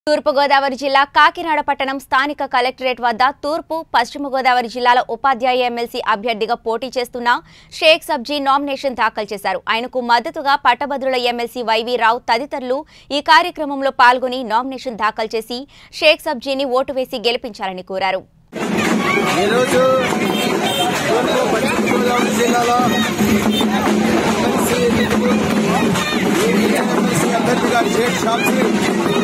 తూర్పుగోదావరి జిల్లా కాకినాడ పట్టణం స్థానిక కలెక్టరేట్ వద్ద తూర్పు పశ్చిమ గోదావరి జిల్లాల ఉపాధ్యాయ ఎమ్మెల్సీ అభ్యర్థిగా పోటీ చేస్తున్న షేక్ సబ్జీ నామినేషన్ దాఖలు చేశారు ఆయనకు మద్దతుగా పట్టభద్రుల ఎమ్మెల్సీ వైవి రావు తదితరులు ఈ కార్యక్రమంలో పాల్గొని నామినేషన్ దాఖలు చేసి షేక్ సబ్జీని ఓటు వేసి గెలిపించాలని కోరారు ఈరోజు తూర్పు పశ్చిమ గోదావరి జిల్లాలో ఎమ్మెల్సీ ఎన్నికకు ఈ ఎమ్మెల్సీ అభ్యర్థిగా షేక్ షాఫీ